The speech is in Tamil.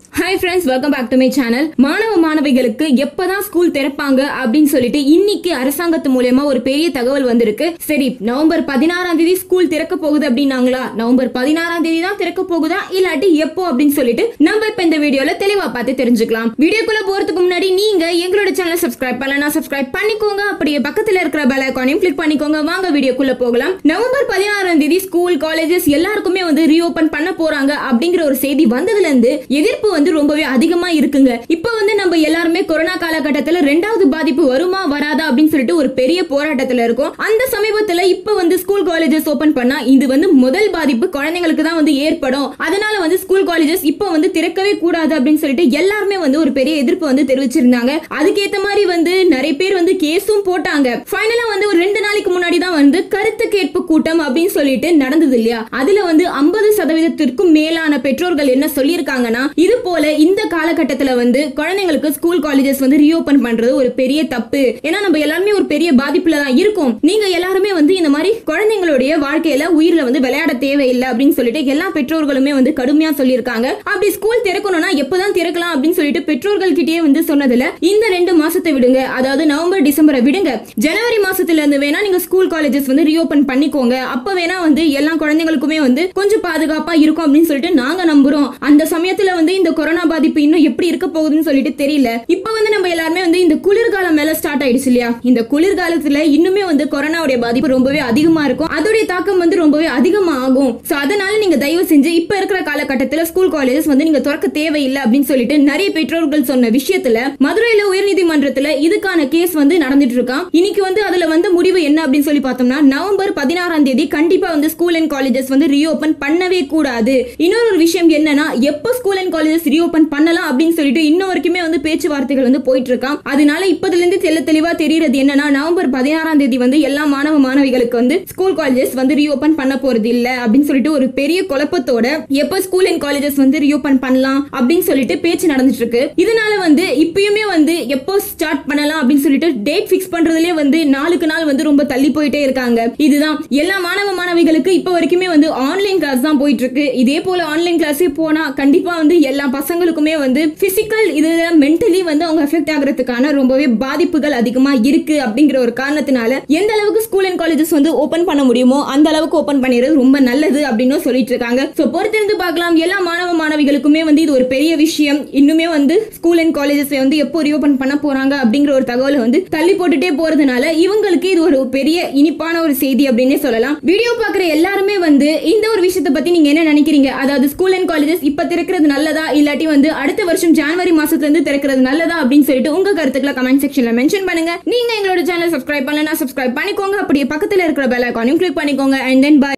hi friends welcome back to my channel மாணவ மாணவிகளுக்கு எப்பதான் ஸ்கூல் திறப்பாங்க அப்படின்னு சொல்லிட்டு இன்னைக்கு அரசாங்கத்து மூலியமா ஒரு பெரிய தகவல் வந்திருக்கு சரி நவம்பர் பதினாறாம் தேதி ஸ்கூல் திறக்க போகுது அப்படின்னாங்களா நவம்பர் பதினாறாம் தேதி தான் திறக்க போகுதா இல்லாட்டி எப்போ அப்படின்னு சொல்லிட்டு நம்ம இப்ப இந்த வீடியோல தெளிவா பார்த்து தெரிஞ்சுக்கலாம் வீடியோக்குள்ள போறதுக்கு முன்னாடி நீங்க எங்களோட சேனல் சப்ஸ்கிரைப் பண்ணலனா சப்ஸ்கிரைப் பண்ணிக்கோங்க அப்படியே பக்கத்துல இருக்கிற பெல் ஐக்கானையும் கிளிக் பண்ணிக்கோங்க வாங்க வீடியோக்குள்ள போகலாம் நவம்பர் பதினாறாம் தேதி ஸ்கூல் காலேஜஸ் எல்லாருக்குமே வந்து ரீஓபன் பண்ண போறாங்க அப்படிங்கிற ஒரு செய்தி வந்ததுல இருந்து எதிர்ப்பு வந்து ரொம்பவே அதிகமா இருக்குங்க இப்போ வந்து நம்ம எல்லாருமே கொரோனா காலகட்டத்துல ரெண்டாவது பாதிப்பு வருமா வராதா அப்படின்னு சொல்லிட்டு ஒரு பெரிய போராட்டத்துல இருக்கும் அந்த சமீபத்துல இப்ப வந்து ஸ்கூல் காலேஜஸ் ஓபன் பண்ணா இது வந்து முதல் பாதிப்பு குழந்தைங்களுக்கு தான் வந்து ஏற்படும் அதனால வந்து ஸ்கூல் காலேஜஸ் இப்போ வந்து திறக்கவே கூடாது அப்படின்னு சொல்லிட்டு எல்லாருமே வந்து ஒரு பெரிய எதிர்ப்பு வந்து தெரிவிச்சிருந்தாங்க அதுக்கேத்த மாதிரி வந்து நிறைய பேர் வந்து கேஸும் போட்டாங்க ஃபைனலா வந்து ஒரு ரெண்டு நாளைக்கு முன்னாடி தான் வந்து கருத்து கேட்பு கூட்டம் அப்படின்னு சொல்லிட்டு நடந்தது இல்லையா அதுல வந்து ஐம்பது சதவீதத்திற்கும் மேலான பெற்றோர்கள் என்ன சொல்லியிருக்காங்கன்னா இது போல இந்த காலகட்டத்துல வந்து குழந்தைங்களுக்கு ஸ்கூல் காலேஜஸ் வந்து ரீஓபன் பண்றது ஒரு பெரிய தப்பு ஏன்னா நம்ம எல்லாருமே ஒரு பெரிய பாதிப்புல தான் இருக்கோம் நீங்க எல்லாருமே வந்து இந்த மாதிரி குழந்தைங்களுடைய வாழ்க்கையில உயிர்ல வந்து விளையாட தேவையில்லை அப்படின்னு சொல்லிட்டு எல்லா பெற்றோர்களுமே வந்து கடுமையா சொல்லியிருக்காங்க அப்படி ஸ்கூல் திறக்கணும்னா எப்பதான் திறக்கலாம் அப்படின்னு சொல்லிட்டு பெற்றோர்கள் கிட்டயே வந்து சொன்னதுல இந்த ரெண்டு மாசத்தை விடுங்க அதாவது நவம்பர் டிசம்பரை விடுங்க ஜனவரி மாசத்துல இருந்து வேணா நீங்க ஸ்கூல் காலேஜஸ் வந்து ரீஓபன் பண்ணிக்கோங்க அப்ப வேணா வந்து எல்லா குழந்தைங்களுக்குமே வந்து கொஞ்சம் பாதுகாப்பா இருக்கும் அப்படின்னு சொல்லிட்டு நாங்க நம்புறோம் அந்த சமயத்துல வந்து இந்த கொரோனா பாதிப்பு இன்னும் எப்படி இருக்க போகுதுன்னு சொல்லிட்டு தெரியல இப்ப வந்து நம்ம எல்லாருமே வந்து இந்த குளிர்காலம் மேல ஸ்டார்ட் ஆயிடுச்சு இல்லையா இந்த குளிர்காலத்துல இன்னுமே வந்து கொரோனாவுடைய பாதிப்பு ரொம்பவே அதிகமா இருக்கும் அதோடைய தாக்கம் வந்து ரொம்பவே அதிகமா ஆகும் சோ அதனால நீங்க தயவு செஞ்சு இப்ப இருக்கிற காலகட்டத்துல ஸ்கூல் காலேஜஸ் வந்து நீங்க திறக்க தேவையில்லை அப்படின்னு சொல்லிட்டு நிறைய பெற்றோர்கள் சொன்ன விஷயத்துல மதுரையில உயர்நீதிமன்றத்துல இதுக்கான கேஸ் வந்து நடந்துட்டு இருக்கான் இன்னைக்கு வந்து அதுல வந்து முடிவு என்ன அப்படின்னு சொல்லி பார்த்தோம்னா நவம்பர் பதினாறாம் தேதி கண்டிப்பா வந்து ஸ்கூல் அண்ட் காலேஜஸ் வந்து ரீஓபன் பண்ணவே கூடாது இன்னொரு ஒரு விஷயம் என்னன்னா எப்போ ஸ்கூல் அண்ட் காலேஜஸ் ரீஓபன் பண்ணலாம் அப்படின்னு சொல்லிட்டு இன்ன வரைக்குமே வந்து பேச்சுவார்த்தைகள் வந்து போயிட்டு இருக்கான் அதனால இப்பதுல இருந்து தெல்ல தெளிவா தெரியறது என்னன்னா நவம்பர் பதினாறாம் தேதி வந்து எல்லா மாணவ மாணவிகளுக்கு வந்து ஸ்கூல் காலேஜஸ் வந்து ரீஓபன் பண்ண போறது இல்ல அப்படின்னு சொல்லிட்டு ஒரு பெரிய குழப்பத்தோட எப்போ ஸ்கூல் அண்ட் காலேஜஸ் வந்து ரீஓபன் பண்ணலாம் அப்படின்னு சொல்லிட்டு பேச்சு நடந்துட்டு இருக்கு இதனால வந்து இப்பயுமே வந்து எப்போ ஸ்டார்ட் பண்ணலாம் அப்படின்னு சொல்லிட்டு டேட் ஃபிக்ஸ் பண்றதுலயே வந்து நாளுக்கு நாள் வந்து ரொம்ப தள்ளி போயிட்டே இருக்காங்க இதுதான் எல்லா மாணவ மாணவிகளுக்கு இப்போ வரைக்குமே வந்து ஆன்லைன் கிளாஸ் தான் போயிட்டு இருக்கு இதே போல ஆன்லைன் கிளாஸே போனா கண்டிப்பா வந்து எல்லா பசங்களுக்குமே வந்து பிசிக்கல் இது மென்டலி வந்து அவங்க எஃபெக்ட் ஆகிறதுக்கான ரொம்பவே பாதிப்புகள் அதிகமா இருக்கு அப்படிங்கிற ஒரு காரணத்தினால எந்த அளவுக்கு ஸ்கூல் அண்ட் காலேஜஸ் வந்து ஓபன் பண்ண முடியுமோ அந்த அளவுக்கு ஓபன் பண்ணிடுறது ரொம்ப நல்லது அப்படின்னு சொல்லிட்டு இருக்காங்க சோ பொறுத்திருந்து பார்க்கலாம் எல்லா மாணவ மாணவிகளுக்குமே வந்து இது ஒரு பெரிய விஷயம் இன்னுமே வந்து ஸ்கூல் அண்ட் காலேஜஸ் வந்து எப்போ ரீஓபன் பண்ண போறாங்க அப்படிங்கிற ஒரு தகவலை வந்து தள்ளி போட்டுட்டே போறதுனால இவங்களுக்கு இது ஒரு பெரிய இனிப்பான ஒரு செய்தி அப்படின்னே சொல்லலாம் வீடியோ பார்க்குற எல்லாருமே வந்து இந்த ஒரு விஷயத்தை பத்தி நீங்க என்ன நினைக்கிறீங்க அதாவது ஸ்கூல் அண்ட் காலேஜஸ் இப்ப திறக்கிறது நல்லதா இல்லாட்டி வந்து அடுத்த வருஷம் ஜனவரி மாசத்துல இருந்து திறக்கிறது நல்லதா அப்படின்னு சொல்லிட்டு உங்க கருத்துக்களை கமெண்ட் செக்ஷன்ல மென்ஷன் பண்ணுங்க நீங்க எங்களோட சேனல் சப்ஸ்கிரைப் பண்ணலனா சப்ஸ்கிரைப் பண்ணிக்கோங்க அப்படியே பக்கத்துல இருக்கிற பெல் ஐக்கானையும் கிளிக் பண்ணிக்கோங்க அண்ட் தென் பை